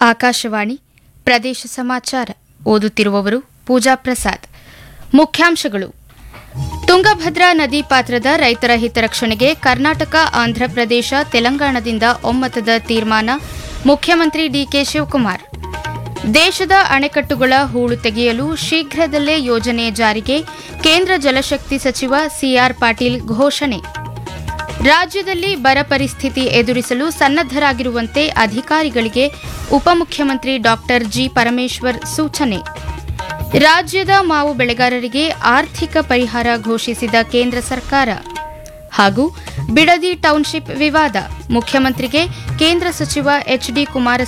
ಆಕಾಶವಾಣಿ ಪ್ರದೇಶ ಸಮಾಚಾರ ಓದುತ್ತಿರುವವರು ಪೂಜಾ ಪ್ರಸಾದ್ ಮುಖ್ಯಾಂಶಗಳು ತುಂಗಭದ್ರಾ ನದಿ ಪಾತ್ರದ ರೈತರ ಹಿತರಕ್ಷಣೆಗೆ ಕರ್ನಾಟಕ ಆಂಧ್ರಪ್ರದೇಶ ತೆಲಂಗಾಣದಿಂದ ಒಮ್ಮತದ ತೀರ್ಮಾನ ಮುಖ್ಯಮಂತ್ರಿ ಡಿಕೆ ಶಿವಕುಮಾರ್ ದೇಶದ ಅಣೆಕಟ್ಟುಗಳ ಹೂಳು ತೆಗೆಯಲು ಶೀಘ್ರದಲ್ಲೇ ಯೋಜನೆ ಜಾರಿಗೆ ಕೇಂದ್ರ ಜಲಶಕ್ತಿ ಸಚಿವ ಸಿಆರ್ ಪಾಟೀಲ್ ಘೋಷಣೆ ರಾಜ್ಯದಲ್ಲಿ ಬರ ಪರಿಸ್ಥಿತಿ ಎದುರಿಸಲು ಸನ್ನದ್ದರಾಗಿರುವಂತೆ ಅಧಿಕಾರಿಗಳಿಗೆ ಉಪಮುಖ್ಯಮಂತ್ರಿ ಡಾಕ್ಟರ್ ಜಿ ಪರಮೇಶ್ವರ್ ಸೂಚನೆ ರಾಜ್ಯದ ಮಾವು ಬೆಳೆಗಾರರಿಗೆ ಆರ್ಥಿಕ ಪರಿಹಾರ ಘೋಷಿಸಿದ ಕೇಂದ್ರ ಸರ್ಕಾರ ಹಾಗೂ ಬಿಡದಿ ಟೌನ್ಶಿಪ್ ವಿವಾದ ಮುಖ್ಯಮಂತ್ರಿಗೆ ಕೇಂದ್ರ ಸಚಿವ ಎಚ್ಡಿ ಕುಮಾರಸ್ವಾಮಿ